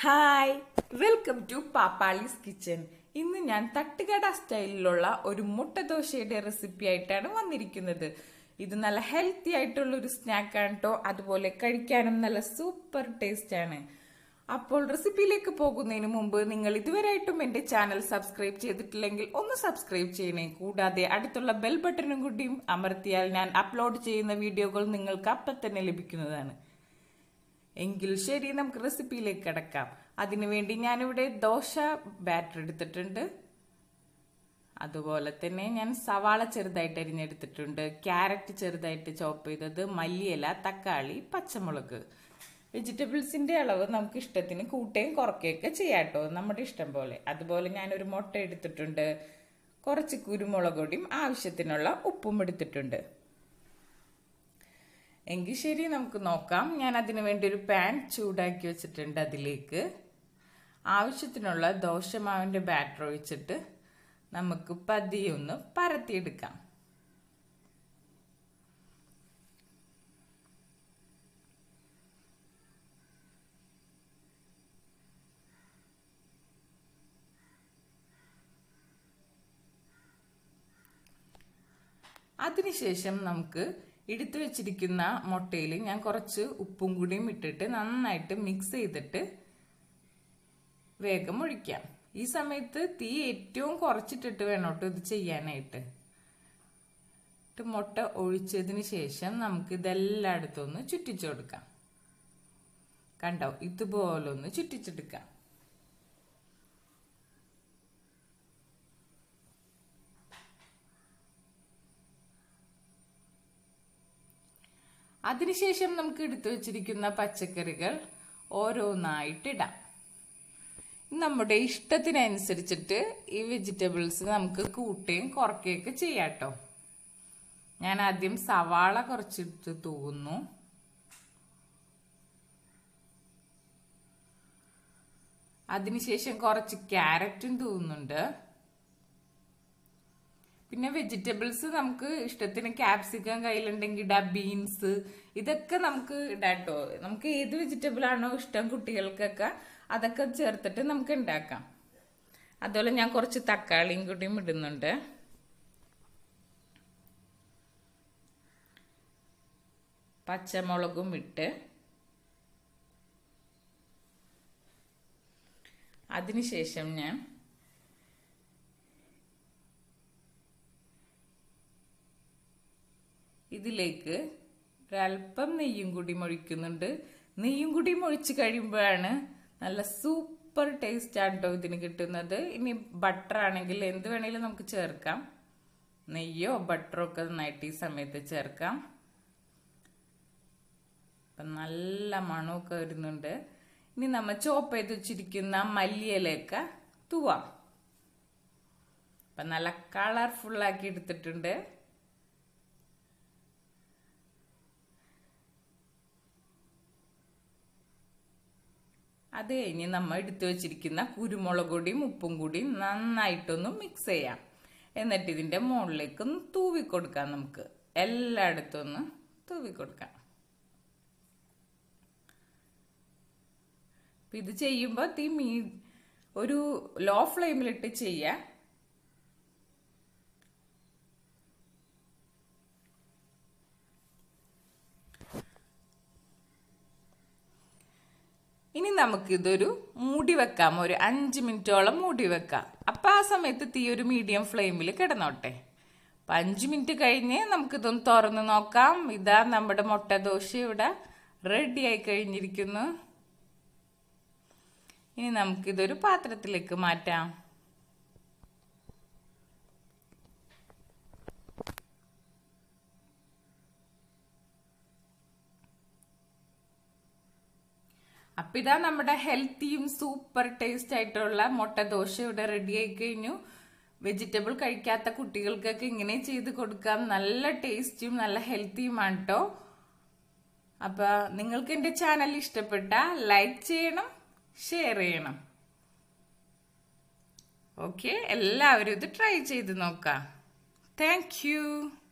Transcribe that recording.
hi welcome to Pappali's kitchen ഇന്ന് ഞാൻ തട്ടുകട സ്റ്റൈലിലുള്ള ഒരു മുട്ട ദോശയുടെ റെസിപ്പി ആയിട്ടാണ് വന്നിരിക്കുന്നത് ഇത് നല്ല ഹെൽത്തി ആയിട്ടുള്ള ഒരു സ്നാക്കാണ് കേട്ടോ അതുപോലെ കഴിക്കാനും നല്ല സൂപ്പർ ടേസ്റ്റ് ആണ് അപ്പോൾ റെസിപ്പിയിലേക്ക് പോകുന്നതിന് മുമ്പ് നിങ്ങൾ ഇതുവരെയായിട്ടും എന്റെ ചാനൽ സബ്സ്ക്രൈബ് ചെയ്തിട്ടില്ലെങ്കിൽ ഒന്ന് സബ്സ്ക്രൈബ് ചെയ്യണേ കൂടാതെ അടുത്തുള്ള ബെൽ ബട്ടണും കൂടിയും അമർത്തിയാൽ ഞാൻ അപ്ലോഡ് ചെയ്യുന്ന വീഡിയോകൾ നിങ്ങൾക്ക് അപ്പം തന്നെ ലഭിക്കുന്നതാണ് എങ്കിൽ ശരി നമുക്ക് റെസിപ്പിയിലേക്ക് കിടക്കാം അതിനുവേണ്ടി ഞാനിവിടെ ദോശ ബാറ്റർ എടുത്തിട്ടുണ്ട് അതുപോലെ തന്നെ ഞാൻ സവാള ചെറുതായിട്ട് അരിഞ്ഞെടുത്തിട്ടുണ്ട് ക്യാരറ്റ് ചെറുതായിട്ട് ചോപ്പ് ചെയ്തത് മല്ലിയില തക്കാളി പച്ചമുളക് വെജിറ്റബിൾസിന്റെ അളവ് നമുക്ക് ഇഷ്ടത്തിന് കൂട്ടുകയും കുറയ്ക്കുകയൊക്കെ ചെയ്യാട്ടോ നമ്മുടെ ഇഷ്ടം പോലെ അതുപോലെ ഞാനൊരു മുട്ട എടുത്തിട്ടുണ്ട് കുറച്ച് കുരുമുളക് പൊടിയും ആവശ്യത്തിനുള്ള ഉപ്പും എടുത്തിട്ടുണ്ട് എങ്കിൽ ശരി നമുക്ക് നോക്കാം ഞാൻ അതിനു വേണ്ടി ഒരു പാൻ ചൂടാക്കി വെച്ചിട്ടുണ്ട് അതിലേക്ക് ആവശ്യത്തിനുള്ള ദോശമാവിൻ്റെ ബാറ്റർ ഒഴിച്ചിട്ട് നമുക്ക് പതിയെ ഒന്ന് പരത്തിയെടുക്കാം അതിനുശേഷം നമുക്ക് എടുത്തു വെച്ചിരിക്കുന്ന മുട്ടയിൽ ഞാൻ കുറച്ച് ഉപ്പും കൂടിയും ഇട്ടിട്ട് നന്നായിട്ട് മിക്സ് ചെയ്തിട്ട് വേഗം ഒഴിക്കാം ഈ സമയത്ത് തീ ഏറ്റവും കുറച്ചിട്ടിട്ട് വേണം കേട്ടോ ഇത് ചെയ്യാനായിട്ട് മുട്ട ഒഴിച്ചതിന് ശേഷം നമുക്ക് ഇതെല്ലായിടത്തും ഒന്ന് ചുറ്റിച്ചു കൊടുക്കാം കണ്ടോ ഇതുപോലെ ഒന്ന് ചുറ്റിച്ചെടുക്കാം അതിനുശേഷം നമുക്ക് എടുത്തു വച്ചിരിക്കുന്ന പച്ചക്കറികൾ ഓരോന്നായിട്ടിടാം നമ്മുടെ ഇഷ്ടത്തിനനുസരിച്ചിട്ട് ഈ വെജിറ്റബിൾസ് നമുക്ക് കൂട്ടുകയും കുറയ്ക്കുകയൊക്കെ ചെയ്യാട്ടോ ഞാൻ ആദ്യം സവാള കുറച്ചിട്ട് തൂകുന്നു അതിനുശേഷം കുറച്ച് ക്യാരറ്റും തൂകുന്നുണ്ട് പിന്നെ വെജിറ്റബിൾസ് നമുക്ക് ഇഷ്ടത്തിന് ക്യാപ്സിക്കം കയ്യിലുണ്ടെങ്കിൽ ഇടാം ബീൻസ് ഇതൊക്കെ നമുക്ക് ഇടാട്ടോ നമുക്ക് ഏത് വെജിറ്റബിൾ ആണോ ഇഷ്ടം കുട്ടികൾക്കൊക്കെ അതൊക്കെ ചേർത്തിട്ട് നമുക്ക് ഉണ്ടാക്കാം അതുപോലെ ഞാൻ കുറച്ച് തക്കാളിയും കൂടിയും ഇടുന്നുണ്ട് പച്ചമുളകും ഇട്ട് അതിനുശേഷം ഞാൻ ഇതിലേക്ക് ഒരല്പം നെയ്യും കൂടി ഒഴിക്കുന്നുണ്ട് നെയ്യും കൂടി ഒഴിച്ച് കഴിയുമ്പോഴാണ് നല്ല സൂപ്പർ ടേസ്റ്റ് ആണ് കേട്ടോ ഇതിന് കിട്ടുന്നത് ഇനി ബട്ടർ ആണെങ്കിൽ എന്ത് വേണേലും നമുക്ക് ചേർക്കാം നെയ്യോ ബട്ടറോ ഒക്കെ നന്നായിട്ട് ഈ സമയത്ത് ചേർക്കാം അപ്പം നല്ല മണമൊക്കെ വരുന്നുണ്ട് ഇനി നമ്മൾ ചോപ്പ് ചെയ്ത് വെച്ചിരിക്കുന്ന മല്ലിയിലയൊക്കെ തൂവാം അപ്പം നല്ല കളർഫുള്ളാക്കി എടുത്തിട്ടുണ്ട് അത് കഴിഞ്ഞ് നമ്മൾ എടുത്തു വെച്ചിരിക്കുന്ന കുരുമുളക് പൊടിയും ഉപ്പും കൂടിയും നന്നായിട്ടൊന്ന് മിക്സ് ചെയ്യാം എന്നിട്ട് ഇതിൻ്റെ മുകളിലേക്ക് ഒന്ന് തൂവി കൊടുക്കാം നമുക്ക് എല്ലായിടത്തും ഒന്ന് തൂവി കൊടുക്കാം ഇത് ചെയ്യുമ്പോൾ തീ മീ ഒരു ലോ ഫ്ലെയിമിലിട്ട് ചെയ്യാം ഇനി നമുക്കിതൊരു മൂടി വെക്കാം ഒരു അഞ്ച് മിനിറ്റോളം മൂടി വെക്കാം അപ്പം ആ സമയത്ത് തീ ഒരു മീഡിയം ഫ്ലെയിമിൽ കിടന്നോട്ടെ അപ്പം അഞ്ച് മിനിറ്റ് കഴിഞ്ഞ് നമുക്കിതൊന്ന് തുറന്ന് നോക്കാം ഇതാ നമ്മുടെ മുട്ട ദോശ ഇവിടെ റെഡി ആയി കഴിഞ്ഞിരിക്കുന്നു ഇനി നമുക്കിതൊരു പാത്രത്തിലേക്ക് മാറ്റാം അപ്പൊ ഇതാ നമ്മുടെ ഹെൽത്തിയും സൂപ്പർ ടേസ്റ്റ് ആയിട്ടുള്ള മുട്ട ദോശ ഇവിടെ റെഡി ആയി കഴിഞ്ഞു വെജിറ്റബിൾ കഴിക്കാത്ത കുട്ടികൾക്കൊക്കെ ഇങ്ങനെ ചെയ്ത് കൊടുക്കാം നല്ല ടേസ്റ്റും നല്ല ഹെൽത്തിയുമാണ് കേട്ടോ അപ്പൊ നിങ്ങൾക്ക് എന്റെ ചാനൽ ഇഷ്ടപ്പെട്ട ലൈക്ക് ചെയ്യണം ഷെയർ ചെയ്യണം ഓക്കെ എല്ലാവരും ഇത് ട്രൈ ചെയ്ത് നോക്കാം താങ്ക്